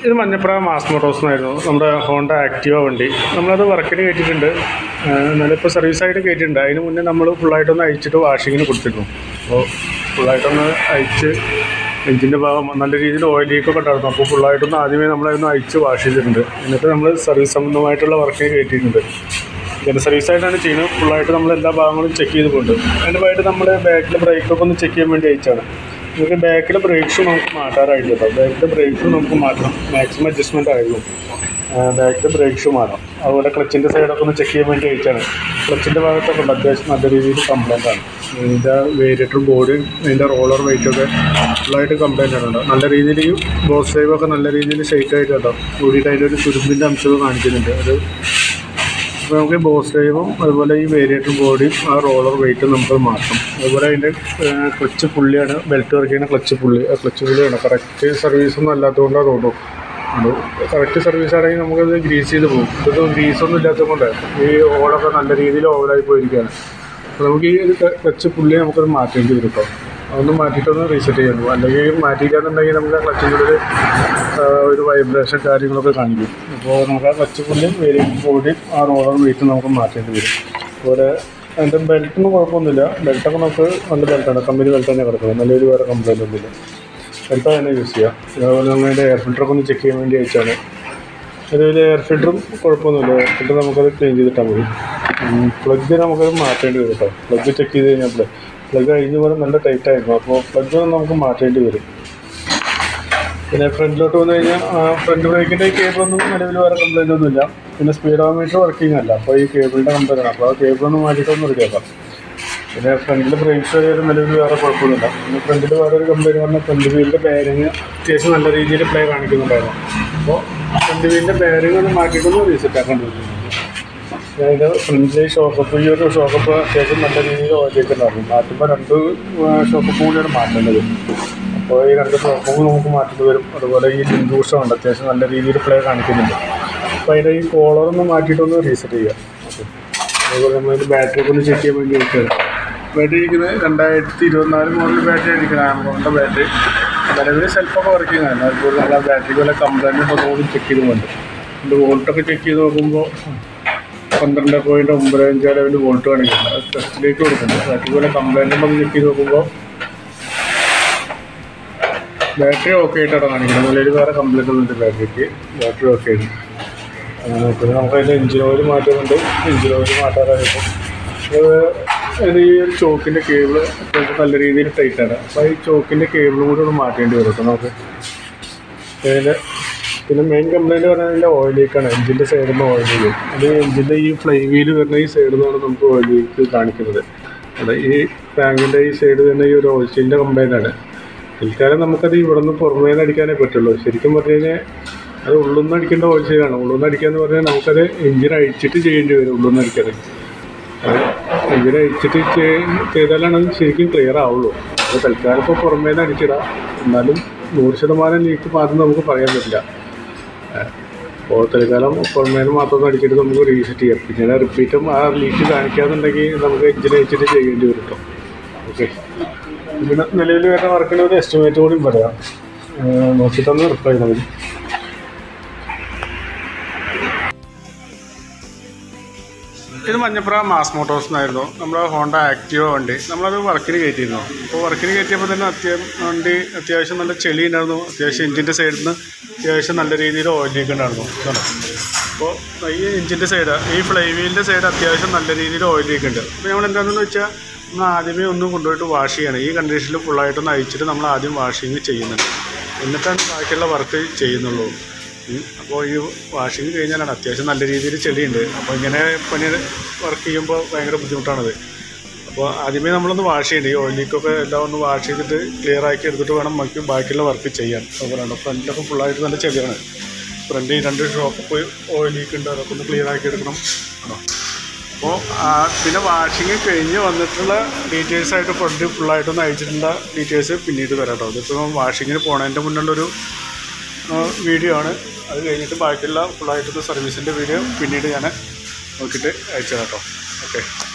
ഇത് Manjappura mass Motors എന്നായിരുന്നു നമ്മുടെ ഹോണ്ട ആക്റ്റീവ വണ്ടി നമ്മളത് വർക്കിന് കയറ്റിയിട്ടുണ്ട് എന്നാലും ഇപ്പോൾ സർവീസായിട്ട് കയറ്റിയിട്ടുണ്ട് അതിന് മുന്നേ നമ്മൾ ഫുള്ളായിട്ടൊന്ന് അയച്ചിട്ട് വാഷിങ്ങിന് കൊടുത്തിരുന്നു അപ്പോൾ ഫുള്ളായിട്ടൊന്ന് അയച്ച് എഞ്ചിൻ്റെ ഭാഗം നല്ല രീതിയിൽ ഓയിൽ ലീക്കൊക്കെ ഉണ്ടായിരുന്നു അപ്പോൾ ഫുള്ളായിട്ടൊന്ന് ആദ്യമേ നമ്മളതൊന്ന് അയച്ച് വാഷ് ചെയ്തിട്ടുണ്ട് എന്നിട്ട് നമ്മൾ സർവീസ് സംബന്ധമായിട്ടുള്ള വർക്കിന് കയറ്റിയിട്ടുണ്ട് പിന്നെ സർവീസായിട്ടാണ് ചെയ്യുന്നത് ഫുള്ളായിട്ട് നമ്മൾ എല്ലാ ഭാഗങ്ങളും ചെക്ക് ചെയ്ത് പോകുന്നുണ്ട് അതിൻ്റെ ഭാഗമായിട്ട് നമ്മൾ ബാക്കിൽ ബ്രേക്കൊക്കെ ഒന്ന് ചെക്ക് ചെയ്യാൻ വേണ്ടി അയച്ചാണ് നമുക്ക് ബാക്കിലെ ബ്രേക്സ് നമുക്ക് മാറ്റാറായിട്ട് കേട്ടോ ബാക്കിലെ ബ്രേക്സ് നമുക്ക് മാറ്റണം മാക്സിമം അഡ്ജസ്റ്റ്മെൻ്റ് ആയിരുന്നു ബാക്കിലെ ബ്രേക്സ് മാറണം അതുപോലെ ക്ലച്ചിൻ്റെ സൈഡൊക്കെ ഒന്ന് ചെക്ക് ചെയ്യാൻ വേണ്ടി അയച്ചാണ് ക്ലച്ചിൻ്റെ ഭാഗത്തൊക്കെ ഉണ്ട് അത്യാവശ്യം നല്ല രീതിയിൽ കംപ്ലൈൻ്റ് ആണ് ഇതിൻ്റെ വേരിയേറ്റർ ബോഡിയും ഇതിൻ്റെ റോളർ വെയിറ്റൊക്കെ ഫുള്ളായിട്ട് കംപ്ലൈൻ്റ് ആണ് കേട്ടോ നല്ല രീതിയിൽ ഈ ബോസ് ഡ്രൈവൊക്കെ നല്ല രീതിയിൽ ഷെയ്ക്ക് ആയിട്ട് കേട്ടോ കൂടിയിട്ട് അതിൻ്റെ ഒരു തുരുമ്പിൻ്റെ അംശമൊക്കെ കാണിക്കുന്നുണ്ട് അത് അപ്പോൾ നമുക്ക് ബോസ് ഡ്രൈവും അതുപോലെ ഈ വേരിയേറ്റർ ബോഡിയും ആ റോളർ വെയിറ്റും നമുക്ക് മാറ്റണം അതുപോലെ അതിൻ്റെ ക്ലച്ച് പുള്ളിയാണ് ബെൽറ്റ് വർക്ക് ചെയ്യുന്ന ക്ലച്ച് പുള്ളി ആ ക്ലച്ച് പുള്ളിയാണ് കറക്റ്റ് സർവീസ് ഒന്നും അല്ലാത്തതുകൊണ്ടാണ് തോന്നും അത് കറക്റ്റ് സർവീസ് ആണെങ്കിൽ നമുക്കത് ഗ്രീസ് ചെയ്ത് പോകും ഇത് ഗ്രീസൊന്നും ഇല്ലാത്തത് കൊണ്ട് ഈ ഓളൊക്കെ നല്ല രീതിയിൽ ഓവലായി പോയിരിക്കുകയാണ് അപ്പോൾ നമുക്ക് ഈ ഒരു ക്ലച്ച് പുള്ളി നമുക്കത് മാറ്റേണ്ടി വരും കേട്ടോ അതൊന്ന് മാറ്റിയിട്ടൊന്ന് റീസെറ്റ് ചെയ്യണം അല്ലെങ്കിൽ മാറ്റിയില്ലാന്നുണ്ടെങ്കിൽ നമുക്ക് ആ ക്ലച്ചിൻ്റെ ഒരു ആ, ഒരു വൈബ്രേഷൻ കാര്യങ്ങളൊക്കെ കാണിക്കും അപ്പോൾ നമുക്ക് ആ ക്ലച്ച് പുള്ളിയും വേരിയൻ ബോഡിയും ആ റോളർ വെയിറ്റും നമുക്ക് മാറ്റേണ്ടി വരും അതുപോലെ അതിൻ്റെ ബെൽറ്റൊന്നും കുഴപ്പമൊന്നുമില്ല ബെൽറ്റൊക്കെ നമുക്ക് നല്ല ബെൽറ്റാണ് കമ്പനി ബെൽറ്റ് തന്നെ കിടക്കുന്നത് നല്ലൊരു വേറെ കംപ്ലൈൻ്റ് ഒന്നുമില്ല ബെൽറ്റ് തന്നെ യൂസ് ചെയ്യാം അതുപോലെ നമ്മൾ അതിൻ്റെ എയർ ഫിൽറ്ററൊക്കെ ഒന്ന് ചെക്ക് ചെയ്യാൻ വേണ്ടി അയച്ചാണ് അതിൽ എയർ ഫിൽറ്ററും കുഴപ്പമൊന്നുമില്ല എയർ ഫിൽറ്റർ നമുക്കത് ക്ലീൻ ചെയ്തിട്ടാൽ മതി പ്ലഗ് നമുക്കത് മാറ്റേണ്ടി വരും കേട്ടോ പ്ലഗ് ചെക്ക് ചെയ്ത് കഴിഞ്ഞപ്പോൾ പ്ലഗ് കഴിഞ്ഞ പോലെ നല്ല ടൈറ്റ് ആയിരുന്നു അപ്പോൾ പ്ലഗ് നമുക്ക് മാറ്റേണ്ടി വരും പിന്നെ ഫ്രണ്ടിലോട്ട് വന്നു കഴിഞ്ഞാൽ ഫ്രണ്ട് ബ്രേക്കിൻ്റെ കേബിളൊന്നും നിലവിൽ വേറെ കംപ്ലൈൻ്റ് ഒന്നുമില്ല പിന്നെ സ്പീഡോമീറ്റർ വർക്കിംഗ് അല്ല അപ്പോൾ ഈ കേബിളിൻ്റെ കംപ്ലൈൻ്റ് ആണ് അപ്പോൾ ആ കേബിളൊന്ന് മാറ്റിയിട്ടൊന്ന് റെഡിയാക്കാം പിന്നെ ഫ്രണ്ടിൽ ബ്രേക്സ് ആയാലും നിലവിൽ വേറെ കുഴപ്പമൊന്നുമില്ല പിന്നെ ഫ്രണ്ടിൽ വേറെ ഒരു കംപ്ലൈൻറ്റ് പറഞ്ഞാൽ ഫ്രണ്ട് വീലിൻ്റെ ബെയറിങ് അത്യാവശ്യം നല്ല രീതിയിൽ പ്ലേ കാണിക്കുന്നുണ്ടായിരുന്നു അപ്പോൾ ഫ്രണ്ട് വീലിൻ്റെ ബെയറിങ് ഒന്ന് മാറ്റിയിട്ടൊന്ന് റീസെറ്റ് ആക്കേണ്ടി വരും അതായത് ഫ്രണ്ടിലെ ഷോക്കപ്പ് ഈ ഒരു ഷോക്കപ്പ് അത്യാവശ്യം നല്ല രീതിയിൽ ഓയിലേക്കുണ്ടായിരുന്നു മാറ്റുമ്പോൾ രണ്ട് ഷോക്കപ്പ് കൂടിയാണ് മാറ്റേണ്ടത് അപ്പോൾ ഈ രണ്ട് ഷോക്കപ്പ് നമുക്ക് മാറ്റേണ്ടി വരും അതുപോലെ ഈ ലിൻഡൂഷം ഉണ്ട് അത്യാവശ്യം നല്ല രീതിയിൽ പ്ലേ കാണിക്കുന്നുണ്ട് അപ്പോൾ അതിൻ്റെ ഈ കോളറൊന്ന് മാറ്റിയിട്ടൊന്ന് റീസെറ്റ് ചെയ്യുക ഓക്കെ അതുപോലെ നമ്മൾ ബാറ്ററി ഒക്കെ ഒന്ന് ചെക്ക് ചെയ്യാൻ വേണ്ടി വെക്കുകയാണ് ബാറ്ററി ഇരിക്കുന്നത് രണ്ടായിരത്തി ഇരുപത്തിനാല് മോഡൽ ബാറ്ററി ഇരിക്കുന്നത് ആമസോണിൻ്റെ ബാറ്ററി നിലവിൽ സെൽഫൊക്കെ വർക്ക് ചെയ്യുന്നതാണ് അതുപോലെ നമ്മൾ ആ ബാറ്ററിക്ക് വല്ല കംപ്ലൈൻറ്റ് ഉണ്ടോ കൂടി ചെക്ക് ചെയ്യുന്നുണ്ട് അതിൻ്റെ വോൾട്ടൊക്കെ ചെക്ക് ചെയ്ത് നോക്കുമ്പോൾ പന്ത്രണ്ട് പോയിൻറ്റ് ഒമ്പത് അഞ്ച് ലെവൽ വോൾട്ട് കാണിക്കുന്നുണ്ട് അത് ടെസ്റ്റിലേക്ക് കൊടുക്കുന്നുണ്ട് ബാറ്ററി പോലെ കംപ്ലൈൻറ്റ് ഉണ്ടോ ചെക്ക് ചെയ്ത് നോക്കുമ്പോൾ ബാറ്ററി ഓക്കെ ആയിട്ടാണ് കാണിക്കുന്നത് നിലവിൽ വേറെ കംപ്ലൈൻറ്റ് ഒന്നുമില്ല ബാറ്ററിക്ക് ബാറ്ററി ഓക്കെ ആണ് അങ്ങനെ പിന്നെ നമുക്ക് അതിൻ്റെ എഞ്ചിൻ ഓയിൽ മാറ്റുന്നുണ്ട് എഞ്ചിൻ ഓയിൽ മാറ്റാറായിട്ട് ഇത് ഈ ഒരു ചോക്കിൻ്റെ കേബിൾ അത്യാവശ്യം നല്ല രീതിയിൽ ടൈറ്റാണ് അപ്പോൾ ഈ ചോക്കിൻ്റെ കേബിളും കൂടി ഒന്ന് മാറ്റേണ്ടി വരും കേട്ടോ നമുക്ക് അതിൻ്റെ പിന്നെ മെയിൻ കംപ്ലൈൻറ്റ് പറഞ്ഞാൽ ഓയിൽ ലീക്കാണ് എഞ്ചിൻ്റെ സൈഡിൽ നിന്ന് ഓയിൽ ലീക്ക് അത് എഞ്ചിൻ്റെ ഈ ഫ്ലൈ വീല് വരുന്ന ഈ സൈഡിൽ നിന്നാണ് നമുക്ക് ഓയിൽ ലീക്ക് കാണിക്കുന്നത് അത് ഈ ടാങ്കിൻ്റെ ഈ സൈഡ് തന്നെ ഈ ഒരു ഓയിൽ സ്റ്റീലിൻ്റെ കംപ്ലൈൻ്റ് ആണ് തൽക്കാലം നമുക്കത് ഇവിടെ നിന്ന് പുറമേ നിന്ന് അടിക്കാനേ പറ്റുള്ളൂ ശരിക്കും പറഞ്ഞു കഴിഞ്ഞാൽ അത് ഉള്ളിൽ നിന്ന് അടിക്കേണ്ട ഓയിൽ സ്റ്റീലാണ് ഉള്ളിൽ നിന്ന് അടിക്കാന്ന് പറഞ്ഞാൽ നമുക്കത് എഞ്ചിൻ അഴിച്ചിട്ട് ചെയ്യേണ്ടി വരും ഉള്ളിൽ നിന്ന് അടിക്കാൻ അത് എഞ്ചിൻ അഴിച്ചിട്ട് ചെയ്- ചെയ്താലാണ് അത് ശരിക്കും ക്ലിയർ ആവുള്ളൂ അപ്പോൾ തൽക്കാലം ഇപ്പോൾ പുറമേ നിന്ന് അടിച്ചിടാം എന്നാലും നൂറ് ശതമാനം ലീക്ക് മാത്രം നമുക്ക് പറയാൻ പറ്റില്ല അപ്പോൾ തൽക്കാലം പുറമേന് മാത്രം ഒന്ന് അടിച്ചിട്ട് നമുക്ക് റീസെറ്റ് ചെയ്യാം പിന്നീട് റിപ്പീറ്റും ആ ലീക്ക് കാണിക്കാന്നുണ്ടെങ്കിൽ നമുക്ക് എഞ്ചിൻ അഴിച്ചിട്ട് ചെയ്യേണ്ടി വരും കേട്ടോ ഓക്കെ പിന്നെ നിലവിൽ വരുന്ന വർക്കിന് ഒരു എസ്റ്റിമേറ്റ് കൂടി പറയാം ഏഹ് നോക്കിയിട്ടൊന്ന് റിപ്ലൈ ചെയ്താൽ മതി ഇത് മഞ്ഞപ്പുറ മാസ് മോട്ടോഴ്സ് എന്നായിരുന്നു നമ്മുടെ ഹോണ്ട ആക്റ്റീവ വണ്ടി നമ്മളത് വർക്കിന് കയറ്റിയിരുന്നു അപ്പോൾ വർക്കിന് കയറ്റിയപ്പോൾ തന്നെ അത്യാവശ്യം വണ്ടി അത്യാവശ്യം നല്ല ചെളി ഉണ്ടായിരുന്നു അത്യാവശ്യം എഞ്ചിൻ്റെ സൈഡിൽ നിന്ന് അത്യാവശ്യം നല്ല രീതിയിൽ ഓയിൽ ലീക്ക് ഉണ്ടായിരുന്നു ഇതാണ് അപ്പോൾ ഈ എഞ്ചിൻ്റെ സൈഡ് ഈ ഫ്ലൈ വീലിൻ്റെ സൈഡ് അത്യാവശ്യം നല്ല രീതിയിൽ ഓയിൽ ലീക്ക് ഉണ്ട് അപ്പോൾ നമ്മൾ എന്താണെന്ന് വെച്ചാൽ നമ്മൾ ആദ്യമേ ഒന്ന് കൊണ്ടുപോയിട്ട് വാഷ് ചെയ്യണം ഈ കണ്ടീഷനിൽ ഫുള്ളായിട്ടൊന്ന് അയച്ചിട്ട് നമ്മൾ ആദ്യം വാഷിങ് ചെയ്യുന്നുണ്ട് എന്നിട്ടാണ് ബാക്കിയുള്ള വർക്ക് ചെയ്യുന്നുള്ളൂ ഉം. അപ്പോൾ ഈ വാഷിങ് കഴിഞ്ഞാലാണ് അത്യാവശ്യം നല്ല രീതിയിൽ ചെളിയുണ്ട് അപ്പോൾ ഇങ്ങനെ പണി വർക്ക് ചെയ്യുമ്പോൾ ഭയങ്കര ബുദ്ധിമുട്ടാണത് അപ്പോൾ ആദ്യമേ നമ്മളൊന്ന് വാഷ് ചെയ്യണം ഈ ഓയിൽ ലീക്കൊക്കെ എല്ലാം ഒന്ന് വാഷ് ചെയ്തിട്ട് ക്ലിയർ ആക്കി എടുത്തിട്ട് വേണം നമുക്ക് ബാക്കിയുള്ള വർക്ക് ചെയ്യാൻ അതുപോലെയാണ് ഫ്രണ്ടിലൊക്കെ ഫുള്ളായിട്ട് നല്ല ചെളിയാണ് ഫ്രണ്ട് ഈ രണ്ട് ഷോപ്പ് പോയി ഓയിൽ ലീക്ക് ഉണ്ട് അതൊക്കെ ഒന്ന് ക്ലിയർ ആക്കി എടുക്കണം ആണോ അപ്പോൾ പിന്നെ വാഷിങ് കഴിഞ്ഞ് വന്നിട്ടുള്ള ഡീറ്റെയിൽസ് ആയിട്ട് ഫ്രണ്ട് ഫുള്ളായിട്ടൊന്ന് അയച്ചിട്ടുള്ള ഡീറ്റെയിൽസ് പിന്നീട് തരാം കേട്ടോ ഇതിപ്പോൾ വാഷിങ്ങിന് പോണതിൻ്റെ മുന്നുള്ളൊരു വീഡിയോ ആണ് അത് കഴിഞ്ഞിട്ട് ബാക്കിയുള്ള ഫുള്ളായിട്ടുള്ള സർവീസിൻ്റെ വീഡിയോ പിന്നീട് ഞാൻ നോക്കിയിട്ട് അയച്ചു തരാം കേട്ടോ ഓക്കെ